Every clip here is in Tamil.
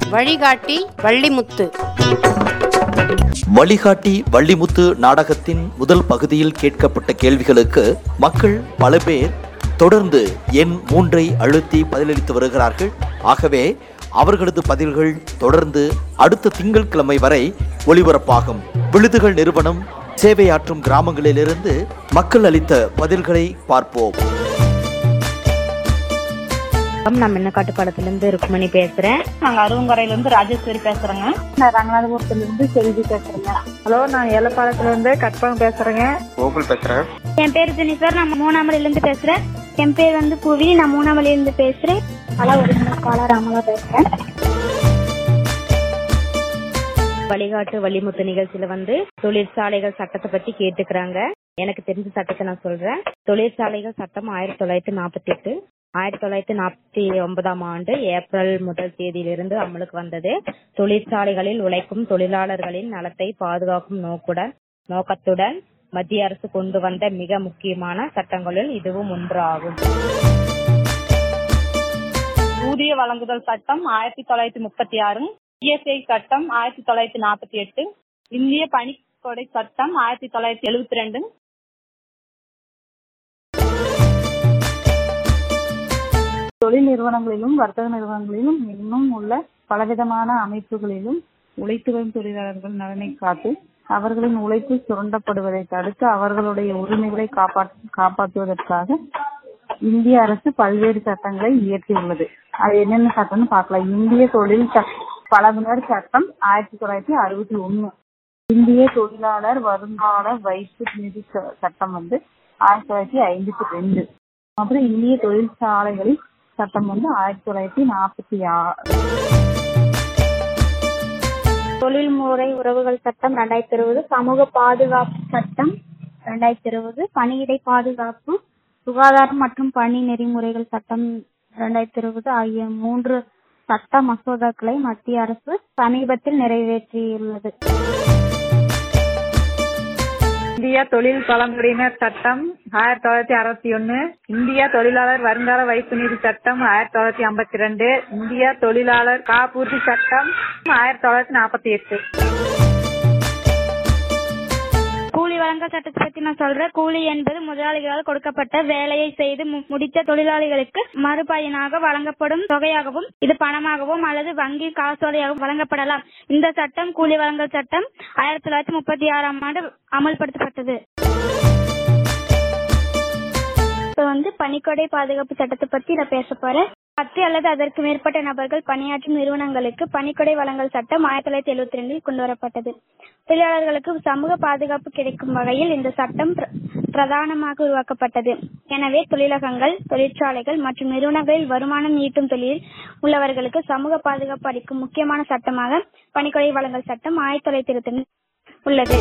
வழிகாட்டி வள்ளிமுத்து வழிகாட்டி வள்ளிமுத்து நாடகத்தின் முதல் பகுதியில் கேட்கப்பட்ட கேள்விகளுக்கு மக்கள் பல பேர் தொடர்ந்து எண் மூன்றை அழுத்தி பதிலளித்து வருகிறார்கள் ஆகவே அவர்களது பதில்கள் தொடர்ந்து அடுத்த திங்கட்கிழமை வரை ஒளிபரப்பாகும் விழுதுகள் நிறுவனம் சேவையாற்றும் கிராமங்களிலிருந்து மக்கள் அளித்த பதில்களை பார்ப்போம் நான் மின்னக்காட்டு பாலத்திலிருந்து ருக்மணி பேசுறேன் நாங்க அருவங்கரையில இருந்து ராஜேஸ்வரி பேசுறேங்க நான் ரங்கநாதபுரத்துல இருந்து செல்வி பேசுறேங்க ஹலோ நான் ஏலப்பாளத்துல இருந்து கற்பகம் பேசுறேங்க கோகுல் பேசுறேன் என் பேர் ஜெனிஃபர் நான் மூணாமலையில இருந்து பேசுறேன் என் பேர் வந்து புவி நான் மூணாமலையில இருந்து பேசுறேன் கலா ஒருங்கிணைப்பாளர் ராமலா பேசுறேன் வழிகாட்டு வழிமுத்து நிகழ்ச்சியில வந்து தொழிற்சாலைகள் சட்டத்தை பத்தி கேட்டுக்கிறாங்க எனக்கு தெரிஞ்ச சட்டத்தை நான் சொல்றேன் தொழிற்சாலைகள் சட்டம் ஆயிரத்தி தொள்ளாயிரத்தி நாற்பத்தி எட்டு ஆயிரத்தி தொள்ளாயிரத்தி நாற்பத்தி ஒன்பதாம் ஆண்டு ஏப்ரல் முதல் தேதியிலிருந்து அமலுக்கு வந்தது தொழிற்சாலைகளில் உழைக்கும் தொழிலாளர்களின் நலத்தை பாதுகாக்கும் நோக்குடன் நோக்கத்துடன் மத்திய அரசு கொண்டு வந்த மிக முக்கியமான சட்டங்களுள் இதுவும் ஒன்று ஆகும் ஊதிய வழங்குதல் சட்டம் ஆயிரத்தி தொள்ளாயிரத்தி முப்பத்தி ஆறு இஎஸ்ஐ சட்டம் ஆயிரத்தி தொள்ளாயிரத்தி நாற்பத்தி எட்டு இந்திய பணிக்கொடை சட்டம் ஆயிரத்தி தொள்ளாயிரத்தி எழுபத்தி ரெண்டு தொழில் நிறுவனங்களிலும் வர்த்தக நிறுவனங்களிலும் இன்னும் உள்ள பலவிதமான அமைப்புகளிலும் உழைத்து வரும் தொழிலாளர்கள் நலனை காத்து அவர்களின் உழைப்பு சுரண்டப்படுவதை தடுத்து அவர்களுடைய உரிமைகளை காப்பாற்று காப்பாற்றுவதற்காக இந்திய அரசு பல்வேறு சட்டங்களை இயற்றியுள்ளது அது என்னென்ன சட்டம்னு பார்க்கலாம் இந்திய தொழில் ச- பழகுனர் சட்டம் ஆயிரத்தி தொள்ளாயிரத்தி அறுபத்தி ஒண்ணு இந்திய தொழிலாளர் வருங்கால வைப்பு நிதி ச- சட்டம் வந்து ஆயிரத்தி தொள்ளாயிரத்தி ஐம்பத்தி ரெண்டு அப்புறம் இந்திய தொழிற்சாலைகளில் சட்டம் வந்து ஆயிரத்தி தொள்ளாயிரத்தி நாற்பத்தி ஆறு தொழில்முறை உறவுகள் சட்டம் ரெண்டாயிரத்தி இருபது சமூக பாதுகாப்பு சட்டம் ரெண்டாயிரத்தி இருபது பணியிடை பாதுகாப்பு சுகாதாரம் மற்றும் பணி நெறிமுறைகள் சட்டம் ரெண்டாயிரத்தி இருபது ஆகிய மூன்று சட்ட மசோதாக்களை மத்திய அரசு சமீபத்தில் நிறைவேற்றியுள்ளது இந்திய தொழில் பழங்குடியினர் சட்டம் ஆயிரத்தி தொள்ளாயிரத்தி அறுபத்தி ஒன்னு இந்திய தொழிலாளர் வருங்கால வைப்பு நிதி சட்டம் ஆயிரத்தி தொள்ளாயிரத்தி ஐம்பத்தி ரெண்டு இந்திய தொழிலாளர் காப்பூர்தி சட்டம் ஆயிரத்தி தொள்ளாயிரத்தி நாற்பத்தி எட்டு கூலி வழங்கல் சட்டத்தை பத்தி நான் சொல்றேன் கூலி என்பது முதலாளிகளால் கொடுக்கப்பட்ட வேலையை செய்து மு- முடித்த தொழிலாளிகளுக்கு மறுபயனாக வழங்கப்படும் தொகையாகவும் இது பணமாகவும் அல்லது வங்கி காசோலையாகவும் வழங்கப்படலாம் இந்த சட்டம் கூலி வழங்கல் சட்டம் ஆயிரத்தி தொள்ளாயிரத்தி முப்பத்தி ஆறாம் ஆண்டு அமல்படுத்தப்பட்டது இப்ப வந்து பணிக்கொடை பாதுகாப்பு சட்டத்தை பத்தி நான் பேச போறேன் பத்து அல்லது அதற்கு மேற்பட்ட நபர்கள் பணியாற்றும் நிறுவனங்களுக்கு பணிக்கொடை வழங்கல் சட்டம் ஆயிரத்தி தொள்ளாயிரத்தி எழுபத்தி ரெண்டில் கொண்டு வரப்பட்டது தொழிலாளர்களுக்கு சமூக பாதுகாப்பு கிடைக்கும் வகையில் இந்த சட்டம் பிர- பிரதானமாக உருவாக்கப்பட்டது எனவே தொழிலகங்கள் தொழிற்சாலைகள் மற்றும் நிறுவனங்களில் வருமானம் ஈட்டும் தொழிலில் உள்ளவர்களுக்கு சமூக பாதுகாப்பு அளிக்கும் முக்கியமான சட்டமாக பணிக்கொடை வழங்கல் சட்டம் ஆயிரத்தி தொள்ளாயிரத்தி இருபத்தி ரெண்டில் உள்ளது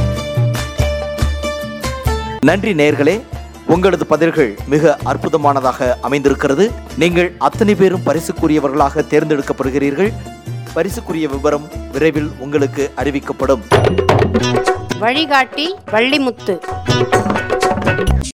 நன்றி நேர்களே உங்களது பதில்கள் மிக அற்புதமானதாக அமைந்திருக்கிறது நீங்கள் அத்தனை பேரும் பரிசுக்குரியவர்களாக தேர்ந்தெடுக்கப்படுகிறீர்கள் பரிசுக்குரிய விவரம் விரைவில் உங்களுக்கு அறிவிக்கப்படும் வழிகாட்டி வள்ளிமுத்து